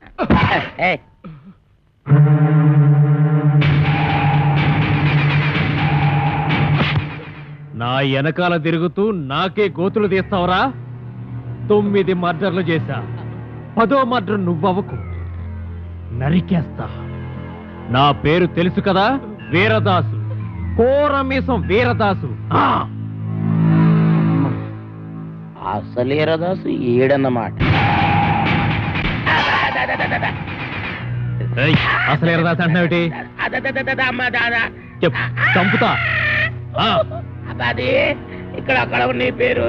ఏయ్, నా వెనకాల తిరుగుతూ నాకే గోతులు తీస్తావరా తొమ్మిది మర్డర్లు చేశా పదో మర్డర్ నువ్వవకు నరికేస్తా నా పేరు తెలుసు కదా వీరదాసు కోరమీసం వీరదాసు ఆ! అసలేరదాసు ఏడన్నమాట ఏయ్, అసలు వీరదాసు అంటున్నావుటి అదదదదద, అమ్మ దాదా చెప్పు చంపుతా ఆ, అది ఇక్కడ అక్కడ నీ పేరు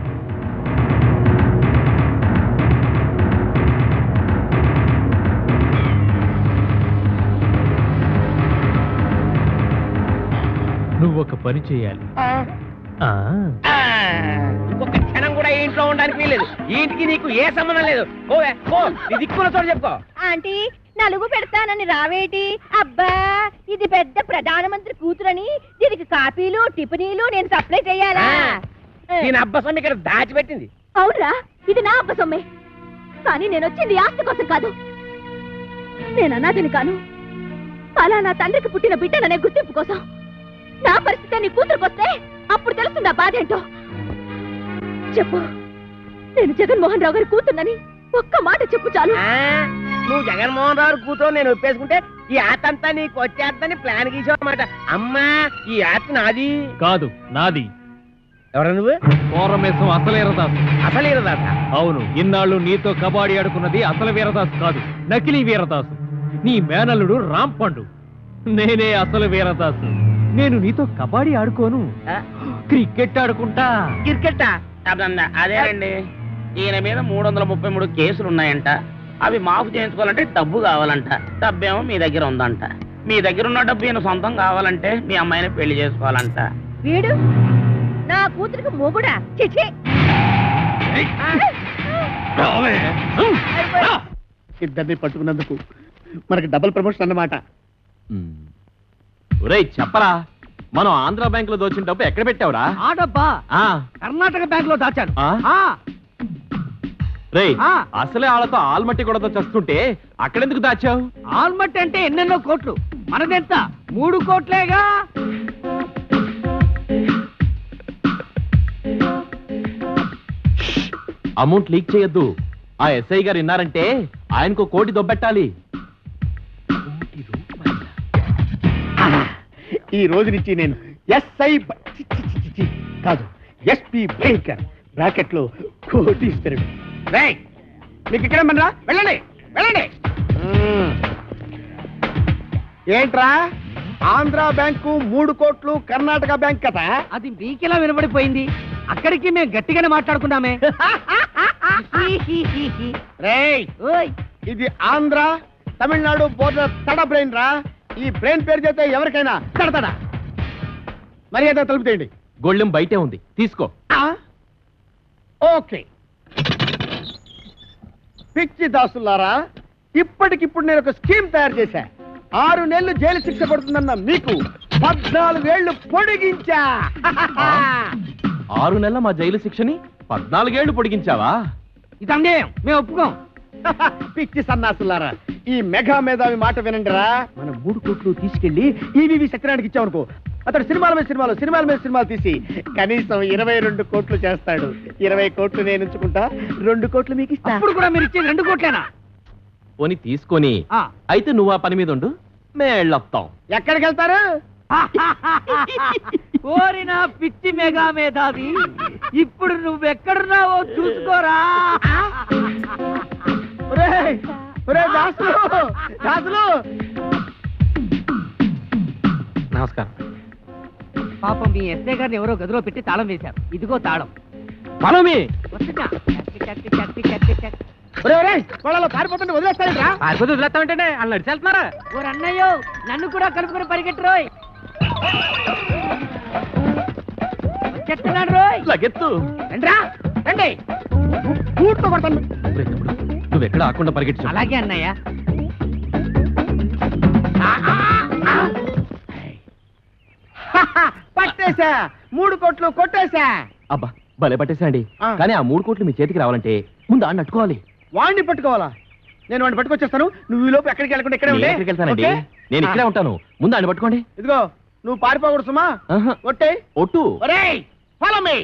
నువ్వు ఒక పని చేయాలి ఆ, ఆ, ఆ, ఇంకొక క్షణం కూడా ఈ ఇంట్లో ఉండడానికి వీలేదు ఈ ఇంటికి నీకు ఏ సంబంధం లేదు ఓవే ఓ నీ దిక్కున చోటు చెప్పుకో ఆంటీ నలుగు పెడతానని రావేటి అబ్బా ఇది పెద్ద ప్రధానమంత్రి కూతురని దీనికి కాపీలు టిఫినీలు నేను సప్లై చేయాలా దీని అబ్బసం ఇక్కడ దాచిపెట్టింది అవునరా ఇది నా అబ్బ సొమ్మే కానీ నేను వచ్చింది ఆస్తి కోసం కాదు నేను అనాథని కాను అలా నా తండ్రికి పుట్టిన బిడ్డననే గుర్తింపు కోసం నా పరిస్థితి నీ కూతురుకొస్తే అప్పుడు తెలుస్తుందా బాధ ఏంటో చెప్పు నేను జగన్మోహన్ రావు గారి కూతున్నని ఒక్క మాట చెప్పు చాలు ఆ, నువ్వు జగన్మోహన్ రావు కూతురు నేను ఒప్పేసుకుంటే ఈ ఆట అంతా నీకు వచ్చేద్దని ప్లాన్ గీసావన్నమాట అమ్మా ఈ ఆట నాది కాదు నాది ఎవరు నువ్వు కోరమేసం అసలు వీరదాసు అసలు ఈరదాస అవును ఇన్నాళ్ళు నీతో కబాడీ ఆడుకున్నది అసలు వీరదాసు కాదు నకిలీ వీరదాసు నీ మేనల్లుడు రాంపండు నేనే అసలు వీరదాసు నేను నీతో కబాడీ ఆడుకోను క్రికెట్ ఆడుకుంటా క్రికెట్ అదేనండి ఈయన మీద మూడు వందల ముప్పై మూడు కేసులు ఉన్నాయంట అవి మాఫ్ చేయించుకోవాలంటే డబ్బు కావాలంట డబ్బేమో మీ దగ్గర ఉందంట మీ దగ్గర ఉన్న డబ్బు ఈయన సొంతం కావాలంటే మీ అమ్మాయిని పెళ్లి చేసుకోవాలంట వీడు నా కూతురికి మొగుడా చిచి ఇద్దరిని పట్టుకున్నందుకు మనకి డబుల్ ప్రమోషన్ అన్నమాట ఒరేయ్ చెప్పరా మనం ఆంధ్ర బ్యాంక్ లో దోచిన డబ్బు ఎక్కడ పెట్టావురా ఆ డబ్బా ఆ, కర్ణాటక బ్యాంక్ లో దాచాను ఆ? ఆ, రేయ్ ఆ. అసలే వాళ్ళతో ఆల్మట్టి కూడా చస్తుంటే అక్కడెందుకు దాచావు ఆల్మట్ అంటే ఎన్నెన్నో కోట్లు మనదెంత మూడు కోట్లేగా అమౌంట్ లీక్ చేయొద్దు ఆ ఎస్ఐ గారు విన్నారంటే ఆయనకు కోటి దొబ్బెట్టాలి ఈ రోజు నుంచి నేను ఎస్ఐ బ- చి, చి, చి, చి, చి, కాదు ఎస్పి భయంకర్ బ్రాకెట్ లో కోటీశ్వరుడు రేయ్ మీకు ఇక్కడ మనరా వెళ్ళండి వెళ్ళండి మ్మ్. ఏంట్రా ఆంధ్ర బ్యాంకు మూడు కోట్లు కర్ణాటక బ్యాంక్ కదా అది మీకెలా వినబడిపోయింది అక్కడికి మేము గట్టిగానే మాట్లాడుకున్నామే రేయ్ ఓయ్ ఇది ఆంధ్ర తమిళనాడు బోర్డర్ తడ బ్రెయిన్ రా ఈ బ్రెయిన్ పేరు చేస్తే ఎవరికైనా తడతడా మర్యాద తలుపుతేయండి గొళ్ళెం బయటే ఉంది తీసుకో ఓకే పిచ్చి దాసులారా ఇప్పటికిప్పుడు నేను ఒక స్కీమ్ తయారు చేశా ఆరు నెలలు జైలు శిక్ష పడుతుందన్న మీకు పద్నాలుగేళ్లు పొడిగించా ఆరు నెలల మా జైలు శిక్షని పద్నాలుగేళ్లు పొడిగించావా ఇది అందేయం మేము ఒప్పుకోం పిచ్చి సన్నాసులారా ఈ మెగా మేధావి మాట వినండిరా మనం మూడు కోట్లు తీసుకెళ్లి ఈవీవి సత్యనారాయణకి ఇచ్చామనుకో అతడు సినిమాల మీద సినిమాలు సినిమాల మీద సినిమాలు తీసి కనీసం ఇరవై రెండు కోట్లు చేస్తాడు ఇరవై కోట్లు నేను ఉంచుకుంటా రెండు కోట్లు మీకు ఇస్తా అప్పుడు కూడా మీరు ఇచ్చేది రెండు కోట్లేనా పోని తీసుకొని ఆ. అయితే నువ్వు ఆ పని మీద ఉండు మేళ్ళొస్తాం ఎక్కడికి వెళ్తారు ఓరి నా పిచ్చి మెగా మేధావి ఇప్పుడు నువ్వెక్కడున్నావో చూసుకోరా ఒరేయ్, ఒరేయ్ దాసులు దాసులు నమస్కారం పాపం మీ ఎస్ఐ గారిని ఎవరో గదిలో పెట్టి తాళం వేశారు ఇదిగో తాళం మనమే వస్తున్నా చక్ చక్ చక్ చక్ చక్. ఒరేయ్, ఒరేయ్, వాళ్ళలో పారిపోతుంటే వదిలేస్తాయంట్రా పారిపోతే వదిలేస్తామంటే వాళ్ళు నడిచేళ్తున్నారా ఓరి అన్నయ్యో నన్ను కూడా కలుపుకొని పరిగెట్టు రోయ్ చెప్తున్నాడు రోయ్ లగెత్తు రండిరా రండి పూర్తో కొడతాను ఒరేయ్ తమ్ముడు, నువ్వెక్కడ ఆకుండా పరిగెట్టు అలాగే అన్నయ్య పట్టేశా మూడు కోట్లు కొట్టేశా అబ్బా భలే పట్టేసండి ఆ. కానీ ఆ మూడు కోట్లు మీ చేతికి రావాలంటే ముందు ఆడిని అట్టుకోవాలి వాణ్ణి పట్టుకోవాలా నేను వాడిని పట్టుకొచ్చేస్తాను నువ్వు ఈ లోపు ఎక్కడికి వెళ్ళకుండా ఇక్కడే నేను ఉండే ఎక్కడికి వెళ్తానండి ఓకే? నేను ఇక్కడే ఆ, ఉంటాను ముందు ఆయన పట్టుకోండి ఇదిగో నువ్వు పారిపోకూడదు సుమా ఆహా. ఒట్టే ఒట్టు ఒరేయ్ ఫాలో మీ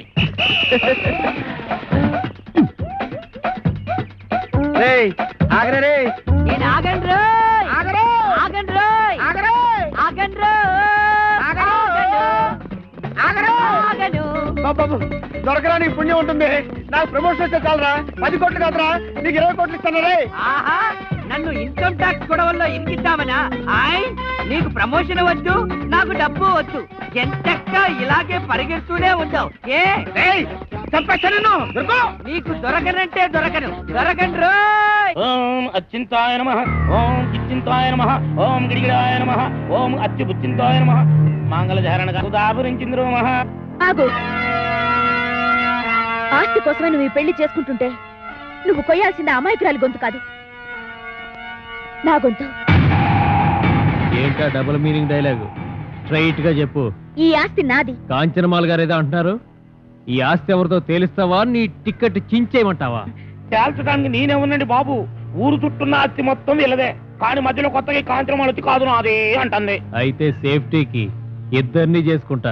రేయ్ ఆగరే రే నేను ఆగండి రోయ్. ఆగరే ఆగండి రోయ్. ఆగరే ఆగండి రోయ్. ఆగరు. ఆగరు. ఆగను. బాబు దొరకరా నీకు పుణ్యం ఉంటుంది నాకు ప్రమోషన్ వస్తే చాలరా పది కోట్లు కాదురా నీకు ఇరవై కోట్లు ఇస్తాను రే ఆహా నన్ను ఇన్కమ్ ట్యాక్స్ గొడవల్లో ఇరికిద్దామనా ఆయ్ నీకు ప్రమోషన్ వద్దు నాకు డబ్బు వద్దు ఎంతక్క ఇలాగే పరిగెడుతూనే ఉంటావు ఏ చంపేస్తా నిన్ను దొరుకు నీకు దొరకనంటే దొరకను దొరకండి రోయ్ ఓం అచ్చింతాయ నమ ఓం కిచ్చింతాయ నమ ఓం గిడిగిడాయ నమ ఓం అత్యుబుచ్చింతాయ నమ మంగళధారణ ఉదాహరించింద్రు మహ ఆగు ఆస్తి కోసమే నువ్వు ఈ పెళ్లి చేసుకుంటుంటే నువ్వు కొయ్యాల్సింది ఆ అమాయకురాలి గొంతు కాదు నా గొంతు ఏంటా డబుల్ మీనింగ్ డైలాగు స్ట్రైట్ గా చెప్పు ఈ ఆస్తి నాది కాంచనమాల గారు ఏదో అంటున్నారు ఈ ఆస్తి ఎవరితో తేలిస్తావా నీ టికెట్ చించేయమంటావా తేల్చడానికి నేనే ఉన్నాండి బాబు ఊరు చుట్టున్న అత్తి మొత్తం వీళ్ళదే కానీ మధ్యలో కొత్తగా ఈ కాంచనం వచ్చి కాదు నాదే అంటుంది అయితే సేఫ్టీకి ఇద్దరిని చేసుకుంటా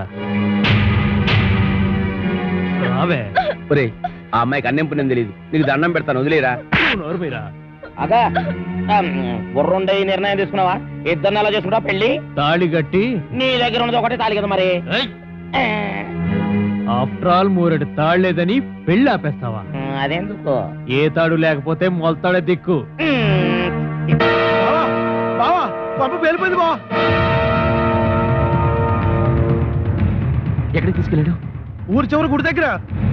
రావే ఒరే ఆ అమ్మాయికి అన్నం పుణ్యం తెలియదు నీకు దండం పెడతాను వదిలేరా నువ్వు నోరు మీరా అగా బుర్రుండే ఈ నిర్ణయం తీసుకున్నావా ఇద్దరిని అలా చేసుకుంటా పెళ్లి తాళి కట్టి నీ దగ్గర ఉన్నది ఒకటే తాలి కదా మరి ఏ, ఆఫ్టర్ ఆల్ మూరెడు తాళ్లేదని పెళ్లి ఆపేస్తావా అదెందుకు ఏ తాడు లేకపోతే మొలతాడే దిక్కు బావా బావా పంపు పేలిపోయింది బావా ఎక్కడికి తీసుకెళ్ళాడు ఊరు చివరి గుడి దగ్గర